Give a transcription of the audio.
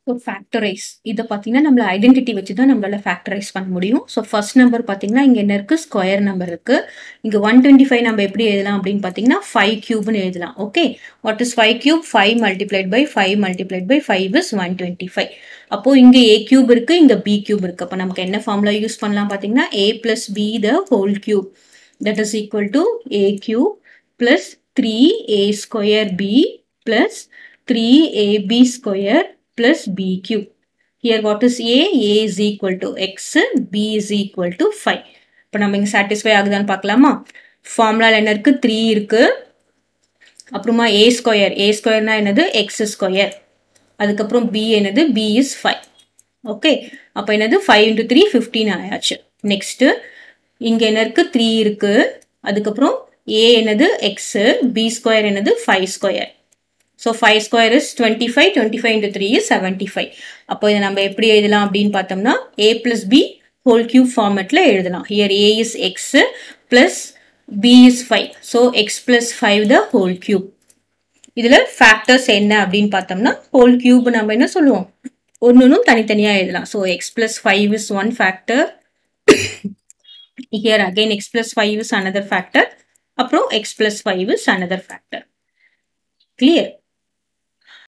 So factorise இதை பார்த்தீங்கன்னா நம்மள ஐடென்டிட்டி வச்சு தான் நம்மளால ஃபேக்டரைஸ் பண்ண முடியும் ஸோ ஃபர்ஸ்ட் நம்பர் பார்த்தீங்கன்னா இங்கே என்ன இருக்குது ஸ்கொயர் நம்பர் இருக்குது இங்கே ஒன் டுவெண்ட்டி ஃபைவ் நம்ம எப்படி எழுதலாம் அப்படின்னு பார்த்தீங்கன்னா ஃபைவ் கியூப்னு எழுதலாம் okay what is five cube five multiplied by five multiplied by five is one twenty five அப்போ இங்கே ஏ கியூப் இருக்குது இங்கே பி கியூப் இருக்குது அப்போ நமக்கு என்ன ஃபார்முலா யூஸ் பண்ணலாம் பார்த்தீங்கன்னா a plus b the whole cube that is equal to a cube plus three a square b plus three ab square plus b cube. Here what is a? a is equal to x, b is equal to 5. இப்போ நம்ம இங்கே satisfy ஆகுதான்னு பார்க்கலாமா ஃபார்முலாவில் என்ன இருக்குது three இருக்குது அப்புறமா ஏ ஸ்கொயர் ஏ ஸ்கொயர்னா என்னது எக்ஸ் ஸ்கொயர் அதுக்கப்புறம் பி என்னது பி இஸ் ஃபைவ் ஓகே அப்போ என்னது ஃபைவ் இன்ட்டு த்ரீ ஃபிஃப்டீன் ஆயாச்சு நெக்ஸ்ட்டு இங்கே என்ன இருக்குது த்ரீ இருக்குது அதுக்கப்புறம் ஏ என்னது எக்ஸு பி ஸ்கொயர் என்னது five square so five square is twenty five twenty five into three is seventy five அப்போ இதை நம்ம எப்படி எழுதலாம் அப்படின்னு பார்த்தோம்னா a plus b whole cube ஃபார்மெட்டில் எழுதலாம் here a is x plus b is five so x plus five the whole cube இதில் ஃபேக்டர்ஸ் என்ன அப்படின்னு பார்த்தோம்னா ஹோல் கியூப் நம்ம என்ன சொல்லுவோம் ஒன்றுனும் தனித்தனியாக எழுதலாம் so x plus five is one factor here again x plus five is another factor அப்புறம் x plus five is another factor clear